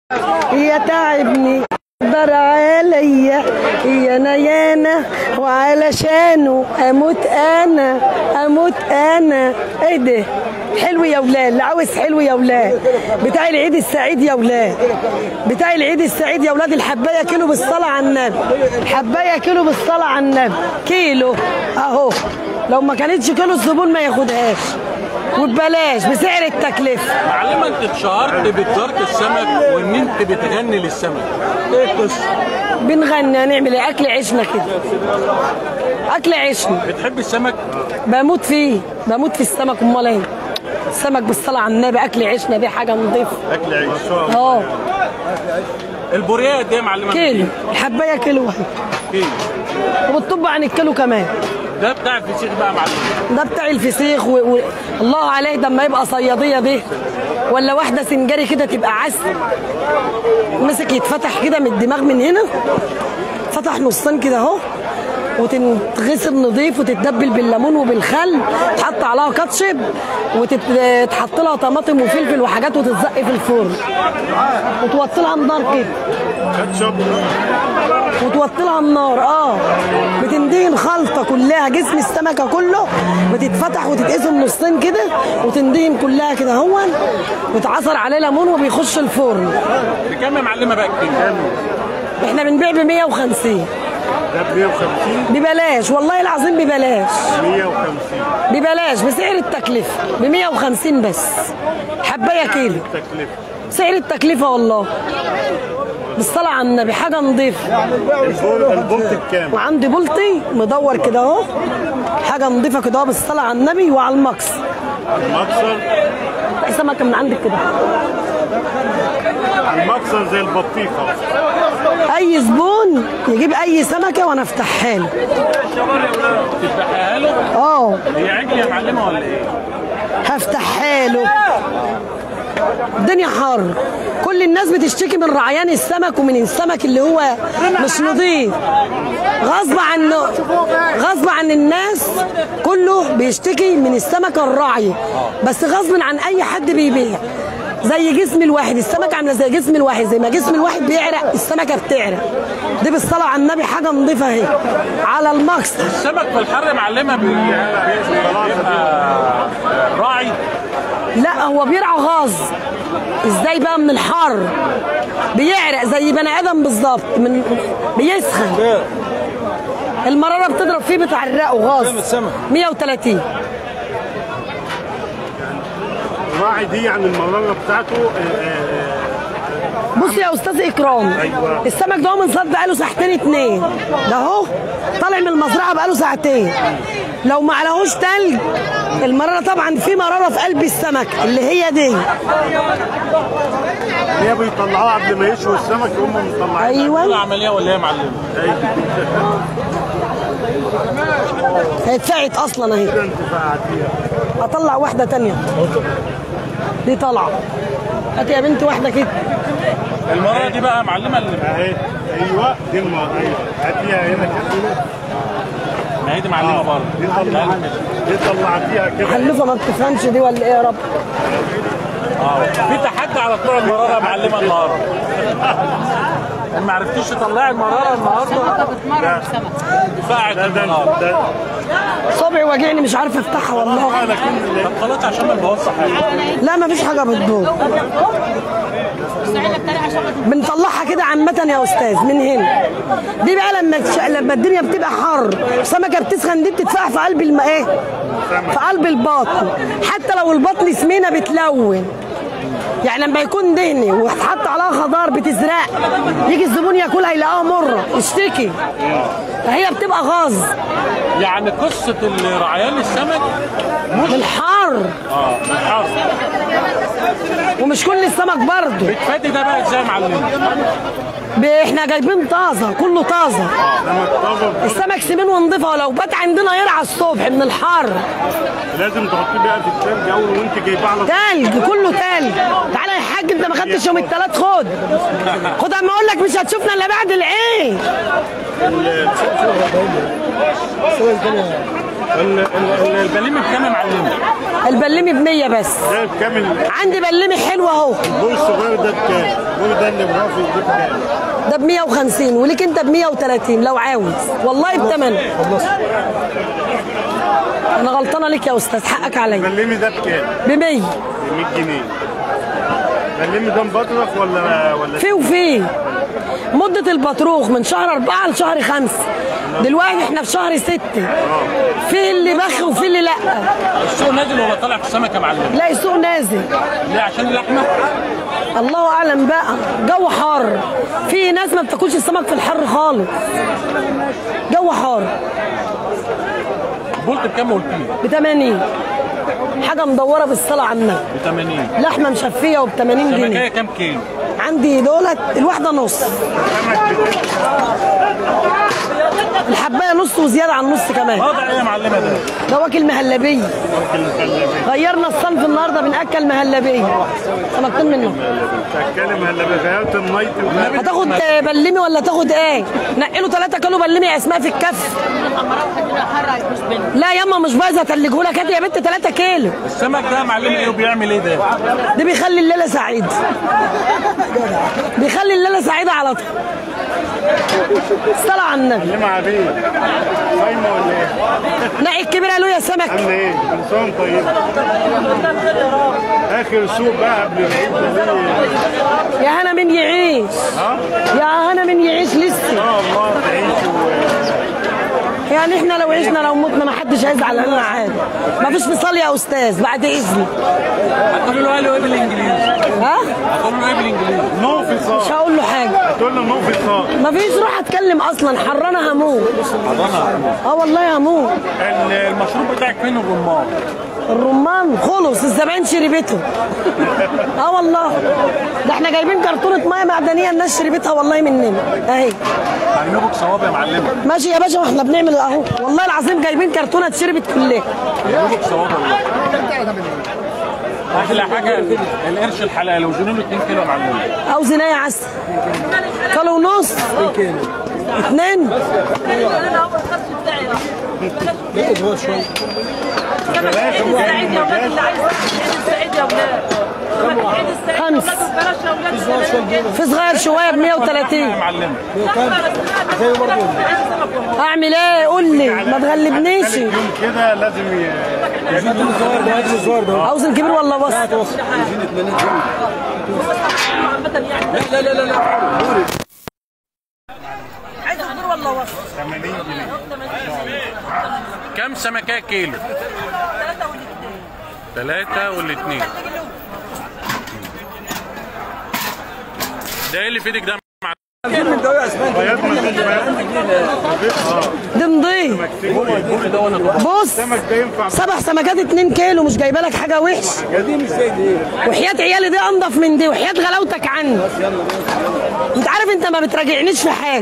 يا تعبني قدر عليا يا نيانا وعلشانه اموت انا اموت انا ايه ده حلو يا ولاد اللي عاوز حلو يا ولاد بتاع العيد السعيد يا ولاد بتاع العيد السعيد يا ولاد الحبايه كيلو بالصلاه على النبي حبايه كيلو بالصلاه على النبي كيلو اهو لو ما كانتش كيلو الزبون ما ياخدهاش وببلاش بسعر التكلفه معلمه انت اتشهرت بتجاره السمك وان انت بتغني للسمك ايه القصه؟ بنغني هنعمل ايه اكل عيشنا كده اكل عيشنا بتحب السمك؟ بموت فيه بموت في السمك امال ايه السمك بالصلاه على النبي اكل عيشنا دي حاجه نضيفه اكل عيش اه البوريه قد ايه يا معلمه؟ كيلو الحبايه كيلو واحد كيلو وبالطب عن الكيلو كمان ده بتاع الفسيخ بقى يا معلم ده بتاع الفسيخ و... و... الله عليه ده اما يبقى صياديه دي ولا واحده سنجاري كده تبقى عسل مسك يتفتح كده من الدماغ من هنا فتح نصين كده اهو وتتغسل نظيف وتتدبل بالليمون وبالخل تحط عليها كاتشب وتتحط لها طماطم وفلفل وحاجات وتتزق في الفرن وتوطي لها النار كده كاتشب وتوطي لها النار اه بتندهن خلطه كلها جسم السمكه كله بتتفتح وتتقسم نصين كده وتندهن كلها كده هون وتعصر عليه ليمون وبيخش الفرن بكام يا معلمه بقى الكيلو؟ احنا بنبيع ب 150 ده ب 150 ببلاش والله العظيم ببلاش 150 ببلاش بسعر التكلفه ب 150 بس حبايه كيلو تكلفه سعر التكلفه والله بالصلاة على النبي حاجة نظيفة البولت بكام؟ وعندي بلطي مدور كده اهو حاجة نظيفة كده اهو بالصلاة على النبي وعلى المكس المكسر سمكة من عندك كده المكسر زي البطيخه أي زبون يجيب أي سمكة وأنا أفتحها له تفتحها له اه هي عجل يا معلمه ولا ايه؟ هفتحها له الدنيا حر كل الناس بتشتكي من رعيان السمك ومن السمك اللي هو مش نظيف غصب عن غصب عن الناس كله بيشتكي من السمك الراعي بس غصب عن اي حد بيبيع زي جسم الواحد السمكة عاملة زي جسم الواحد زي ما جسم الواحد بيعرق السمكة بتعرق دي بالصلاة على النبي حاجة نظيفة اهي على المكسر السمك في الحر يا معلمه بي- بيبقى راعي لا هو بيرعى غاز ازاي بقى من الحر بيعرق زي بني ادم بالظبط من بيسخن المراره بتضرب فيه بتعرقه غاز 130 الراعي دي يعني المراره بتاعته آه، آه، بص يا استاذ اكرام أيوة. السمك ده هو من صد بقاله ساعتين اتنين ده اهو طالع من المزرعه بقاله ساعتين لو ما عليهوش تلج المراره طبعا في مراره في قلب السمك اللي هي دي هي بيطلعوها قبل ما يشوي السمك هم مطلعين ايوه عمليه ولا ايه يا معلم؟ هي اتفقت اصلا اهي انت فقعتيها اطلع واحده تانية دي طالعه هات يا بنت واحده كده المرة دي بقى معلمة اللي اهي ايوه دي المرة ايوه هاتيها هنا كده ما هي دي معلمة برضه دي طلعت دي طلعتيها كده حلفه ما بتفهمش دي ولا ايه يا رب اه في تحدي على طلوع المرارة يا معلمة النهارده ما عرفتيش تطلعي المرارة النهارده بتمرن السمك فقعت النهارده صبعي واجعني مش عارفه افتحها والله طب خلاص عشان ما نبوظش حاجة لا ما فيش حاجه بتدور مستعده بتريق عشان ما بنطلعها كده عامة يا أستاذ من هنا دي بقى لما تش... لما الدنيا بتبقى حر السمكة بتسخن دي بتتفاح في قلب الم... ايه؟ في قلب البطن حتى لو البطن سمينة بتلون يعني لما يكون دهني وتحط عليها خضار بتزرق يجي الزبون ياكلها يلاقيها مرة يشتكي فهي بتبقى غاز يعني قصة رعيان السمك من الحر اه الحر ومش كل السمك برضه بتفادي ده بقى ازاي يا معلم؟ ب- احنا جايبين طازة كله طازة السمك سمين ونضيفه ولو بات عندنا يرعى الصبح من الحر لازم تحطيه بقى في التلج اول وانت جايباه على تلج كله تلج تعالى يا حاج انت ما خدتش يوم التلات خد خد اما اقول لك مش هتشوفنا الا بعد العيد ال- ال- ال- البليمة بكام يا معلم؟ البلمي ب 100 بس ده بكام ال- عندي بلمي حلو اهو البول الصغير ده بكام؟ البول ده اللي برافو ده بكام؟ ده ب 150 وليك انت ب 130 لو عاوز والله بثمن انا غلطانه ليك يا استاذ حقك عليا البلمي ده بكام؟ ب 100 ب 100 جنيه البلمي ده مبطرخ ولا ولا في وفي مدة البطروخ من شهر أربعة لشهر خمسة دلوقتي احنا في شهر ستة في اللي بخ وفي اللي لأ السوق نازل ولا طالع في السمك يا معلم؟ لا السوق نازل ليه عشان اللحمه؟ الله أعلم بقى جو حار في ناس ما بتاكلش السمك في الحر خالص جو حار بولت بكام قلت لي؟ ب 80 حاجة مدورة بالصلاة على النبي ب 80 لحمة مشفية وب 80 سمكيه جنيه كام كيلو؟ عندي دولت الواحدة نص الحباية نص وزيادة عن نص كمان وضع ايه يا معلمه ده؟ ده واكل مهلبية غيرنا الصنف النهارده بنأكل مهلبية سمكتين منهم تتكلم هلا بغيرت النايت وغيرت هتاخد بلمي ولا تاخد ايه؟ نقي له 3 كيلو بلمي يا اسماء في الكف لا ياما مش بايظه تلجه لك هات يا بنت 3 كيلو السمك ده يا معلم ايه وبيعمل ايه ده؟ ده بيخلي الليله سعيده بيخلي الليله سعيده على طول الصلاة على النبي كلمة عادية صايمة ولا ايه؟ نقي الكبير قالوا يا سمك عاملة ايه؟ كل سنة وانت طيب آخر سوق بقى قبل العيد ده ليه؟ يا هنا من يعيش ها؟ يا هنا من يعيش لسه اه الله تعيش و يعني احنا لو عشنا لو متنا ما حدش هيزعل لنا عادي ما فيش فصال يا استاذ بعد اذنك هتقول له ايه بالانجليزي؟ ها هتقول له ايه بالانجليزي؟ نو مش فصال هقول له حاجه هتقول له نو فصال ما فيش روح اتكلم اصلا حرانه هموت اه والله هموت ال- المشروب بتاعك فين الرمان؟ الرمان خلص الزبائن شربته اه والله ده احنا جايبين كرتونه ميه معدنيه الناس شربتها والله مننا اهي هينوبك صواب يا معلمه ماشي يا باشا واحنا بنعمل اهو والله العظيم جايبين كرتونه اتشربت كلها هينوبك صواب والله احلى حاجه القرش الحلال وزنوا له 2 كيلو يا معلم او زنايه عسل كيلو ونص اتنين بلاش وجاي خمس في صغير شويه ب يا 130 معلم اعمل ايه قول لي ما تغلبنيش يوم كده لازم ي... اوزن كبير ولا وسط عايز كبير ولا وسط 80 جنيه كام سمكه كيلو؟ ثلاثة والاثنين ده ايه اللي في ايدك ده يا معلم؟ بياض ما فيش بياض اه ده نضيف البول ده وانا بص السمك ده ينفع سبع سمكات 2 كيلو مش جايبه لك حاجه وحش وحياة عيالي دي انضف من دي وحياة غلاوتك عني انت عارف انت ما بتراجعنيش في حاجه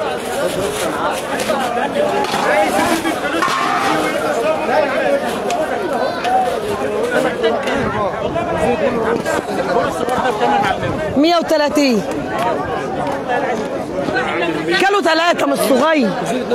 مية وتلاتين كيلو ثلاثة مش صغير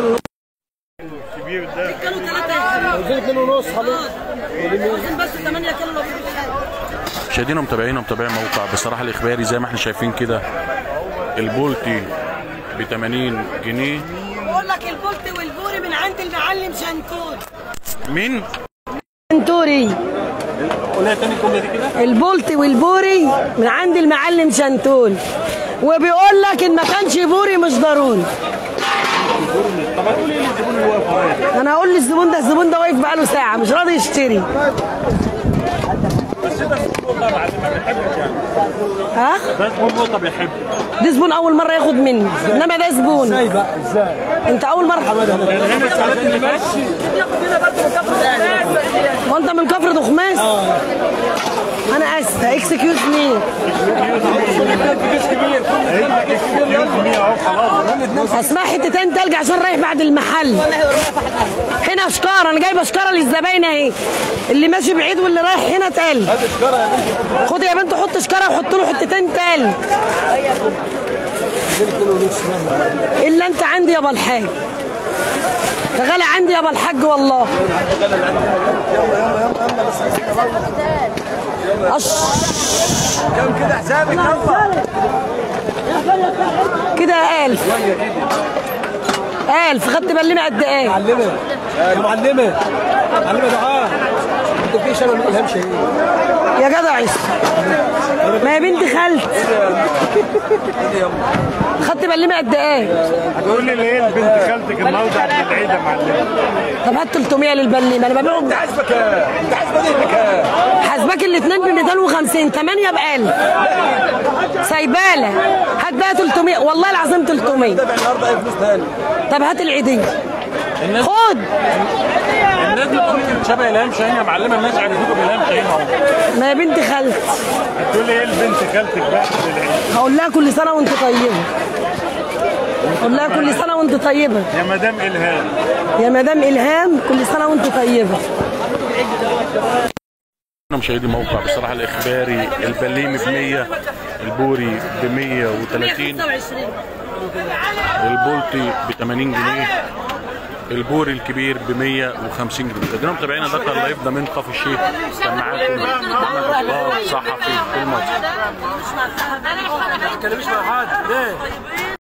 كبير ده كيلو ثلاثة بس 8 كيلو مشاهدينا ومتابعينا ومتابعي الموقع بصراحه الاخباري زي ما احنا شايفين كده البولتي ب 80 جنيه بقول لك البولت والبوري من عند المعلم شنكور مين؟ شنتوري قولها تاني الجمله دي كده البولت والبوري من عند المعلم شنتول وبيقول لك ان ما كانش بوري مش ضروري طب هتقول ايه للزبون اللي واقف ورايا؟ انا اقول للزبون ده الزبون ده واقف بقاله ساعه مش راضي يشتري بس ده زبون والله يا معلم ما بيحبك يعني ها ده زبون نقطه بيحبك ده زبون اول مره ياخد مني انما ده زبون ازاي بقى ازاي انت اول مره هنا الساعات اللي ماشي هو انت من كفر دخماس انا اسفه اكسكيوز مي اسمع حتتين تلج عشان رايح بعد المحل هنا شكاره انا جايبه شكاره للزباين اهي اللي ماشي بعيد واللي رايح هنا تلج خد يا بنت حط شكاره وحط له حتتين تلج الا انت عندي يابا الحاج ده غالي عندي يا ابو الحاج والله أش... كم كده حسابك يلا كده ألف ألف خدت بلمة قد إيه؟ معلمه يا معلمه معلمه دعاء انت في شبه من الهام شهيد يا جدع عيسى ما هي بنت خالتي خدت بلمة قد إيه؟ هتقول لي ليه بنت خالتك النهارده عند العيد يا معلم طب هات 300 للبلمة أنا ببيعهم حاسبك انت حاسبك بك حاسباك الاثنين ب 250 8 ب 1000 سايباله هات بقى 300 والله العظيم 300 تابع النهارده اي فلوس تاني طب هات العيدية الناس خد الناس بتقول لي شبه الهام شاهين يا معلمه الناس عرفتكم بالهام شاهين اهو ما هي بنت خالتي هتقول لي ايه بنت خالتك بقى عند العيد هقول لها كل سنة وانت طيبة قول لها كل سنة وانت طيبة يا مدام الهام يا مدام إلهام كل سنة وانت طيبة انا مشاهدي موقع بصراحه الاخباري البليمي ب 100 البوري ب 130 البولتي ب 80 جنيه البوري الكبير ب 150 جنيه تقدروا متابعينا ده كان لايف ده من كفر الشيخ كان معاكم محمد اخبار صحفي في مصر ما تتكلمش مع حد ليه